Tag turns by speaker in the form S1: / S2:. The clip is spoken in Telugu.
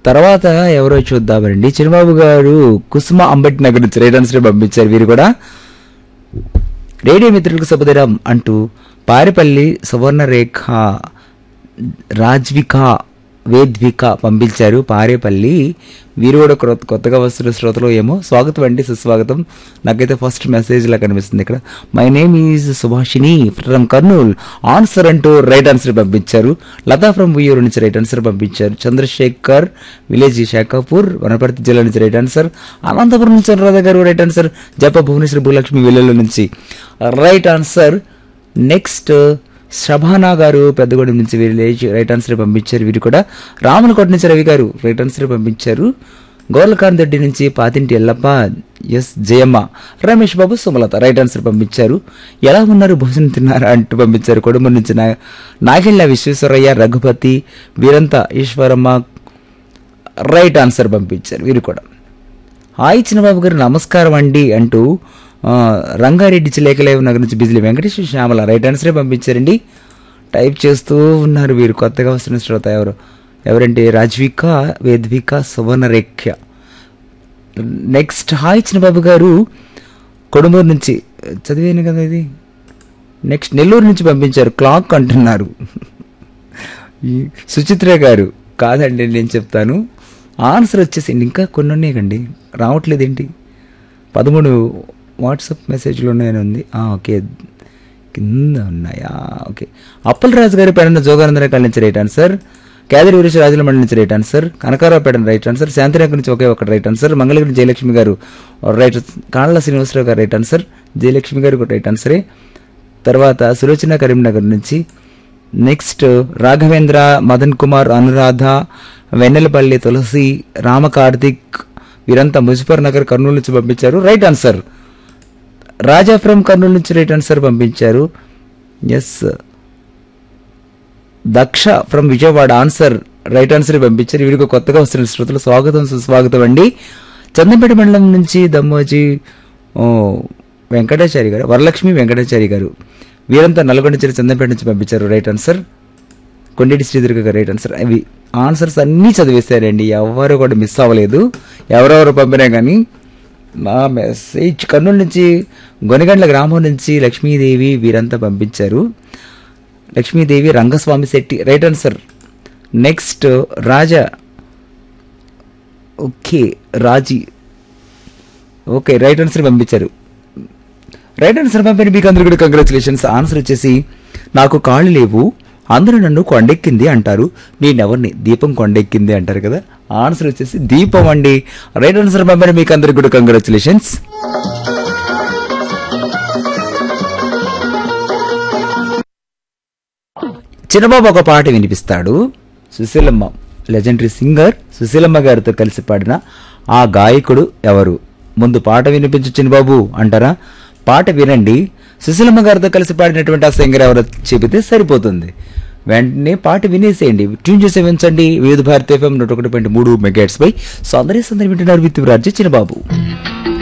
S1: తర్వాత ఎవరో చూద్దామండి చిరుబాబు గారు కుసుమ అంబటి నగర్ నుంచి రైట్ ఆన్సర్ పంపించారు వీరు కూడా రేడియో మిత్రులకు శుభదినం అంటూ పారిపల్లి సువర్ణరేఖ రాజ్విక వేద్విక పంపించారు పారేపల్లి వీరు కూడా క్రొత్త కొత్తగా వస్తున్న శ్రోతలు ఏమో స్వాగతం అండి సుస్వాగతం నాకైతే ఫస్ట్ మెసేజ్ లా కనిపిస్తుంది ఇక్కడ my name is Subhashini from Kurnool answer అంటూ రైట్ ఆన్సర్ పంపించారు లతా ఫ్రమ్ ఉయ్యూరు నుంచి రైట్ ఆన్సర్ పంపించారు చంద్రశేఖర్ విలేజ్ శాఖాపూర్ వనపర్తి జిల్లా నుంచి రైట్ ఆన్సర్ అనంతపురం నుంచి అనురాధ గారు రైట్ ఆన్సర్ జప భువనేశ్వరి భూలక్ష్మి విలేల నుంచి రైట్ ఆన్సర్ నెక్స్ట్ శభానా గారు పెద్దగూడెం నుంచి విలేజ్ రైట్ ఆన్సర్ పంపించారు వీరు కూడా రామలకోట నుంచి రవి గారు రైట్ ఆన్సర్ పంపించారు గోర్లకాంత్ రెడ్డి నుంచి Pathinti Yellappa S Jayamma Ramesh Babu Sumalatha right answer పంపించారు ఎలా ఉన్నారు భోజనం తిన్నారా అంటూ పంపించారు కుటుంబం నుంచి నా నాగెళ్ళ విశ్వేశ్వరయ్య రఘుపతి వీరంత ఈశ్వరమ్మ రైట్ ఆన్సర్ పంపించారు వీరు కూడా హాయ్ చిన్నబాబు గారు నమస్కారం అండి అంటూ ఆ, రంగారెడ్డి చిలేకలేవు నగర్ నుంచి బిజిలీ వెంకటేశ్వర శ్యామల రైట్ ఆన్సరే పంపించారండి టైప్ చేస్తూ ఉన్నారు వీరు కొత్తగా వస్తున్న శ్రోత ఎవరు ఎవరంటే రాజ్విక వేద్విక సువర్ణరేఖ్య నెక్స్ట్ హాయ్ చిన్నబాబు గారు కొడుమూరు నుంచి చదివాను కదా ఇది నెక్స్ట్ నెల్లూరు నుంచి పంపించారు క్లాక్ అంటున్నారు ఈ సుచిత్ర గారు కాదండి నేను చెప్తాను ఆన్సర్ వచ్చేసింది ఇంకా కొన్ని ఉన్నాయండి రావట్లేదు ఏంటి పదమూడు వాట్సాప్ మెసేజ్లు ఉన్నాయని ఉంది ఆ, ఓకే కింద ఉన్నాయా ఓకే అప్పలరాజు గారి పేడ జోగానందర కాళ్ళ నుంచి రైట్ ఆన్సర్ కేదరి వీరేష్ రాజుల మండలి నుంచి రైట్ ఆన్సర్ కనకారావు పేడ రైట్ ఆన్సర్ శాంతిరేఖ నుంచి ఒకే ఒకటి రైట్ ఆన్సర్ మంగళగిరి జయలక్ష్మి గారు రైట్ కాళ్ళ శ్రీనివాసరావు గారు రైట్ ఆన్సర్ జయలక్ష్మి గారు కూడా రైట్ ఆన్సరే తర్వాత సులోచన కరీంనగర్ నుంచి నెక్స్ట్ రాఘవేంద్ర మదన్ కుమార్ అనురాధ వెన్నెలపల్లి తులసి రామ కార్తిక్ వీరంతా ముజఫర్ నగర్ కర్నూలు నుంచి పంపించారు right answer Raja from Kurnool నుంచి రైట్ ఆన్సర్ పంపించారు S Daksha from Vijayawada answer right answer పంపించారు వీడికి కొత్తగా వస్తున్న శ్రోతలు స్వాగతం సుస్వాగతం అండి చందంపేట మండలం నుంచి దమ్మోజీ ఓ వెంకటాచారి గారు వరలక్ష్మి వెంకటాచారి గారు వీరంతా నల్గొండ జిల్లా చందంపేట నుంచి పంపించారు రైట్ ఆన్సర్ కొండేటి శ్రీదుర్గ గారు రైట్ ఆన్సర్ అవి ఆన్సర్స్ అన్నీ చదివేశారండి ఎవరు కూడా మిస్ అవ్వలేదు ఎవరెవరు పంపినా కానీ నా మెసేజ్ కర్నూలు నుంచి గొనగండ్ల గ్రామం నుంచి లక్ష్మీదేవి వీరంతా పంపించారు Lakshmidevi Rangaswamy Shetty right answer next Raja okay Raji okay right answer పంపించారు రైట్ ఆన్సర్ పంపిన మీకు అందరు కూడా కంగ్రాచులేషన్స్ ఆన్సర్ వచ్చేసి నాకు కాళ్ళు లేవు అందరూ నన్ను కొండెక్కింది అంటారు నేనెవరిని దీపం కొండెక్కింది అంటారు కదా ఆన్సర్ వచ్చేసి దీపం అండి రైట్ ఆన్సర్ పంపిన మీకు అందరికి కూడా కంగ్రాచులేషన్స్ చిన్నబాబు ఒక పాట వినిపిస్తాడు సుశీలమ్మ లెజెండరీ సింగర్ సుశీలమ్మ గారితో కలిసి పాడిన ఆ గాయకుడు ఎవరు ముందు పాట వినిపించు చిన్నబాబు అంటారా పాట వినండి సుశీలమ్మ గారితో కలిసి పాడినటువంటి ఆ సింగర్ ఎవరో చెబితే సరిపోతుంది వెంటనే పాట వినేసేయండి ట్యూన్ చేసి వించండి వివిధ భారత ఎఫ్ఎం నూట ఒకటి పాయింట్ మూడు మెగాట్స్ పై సౌందర్య సందర్భం వింటున్నారు విత్ రాజ్య చిన్నబాబు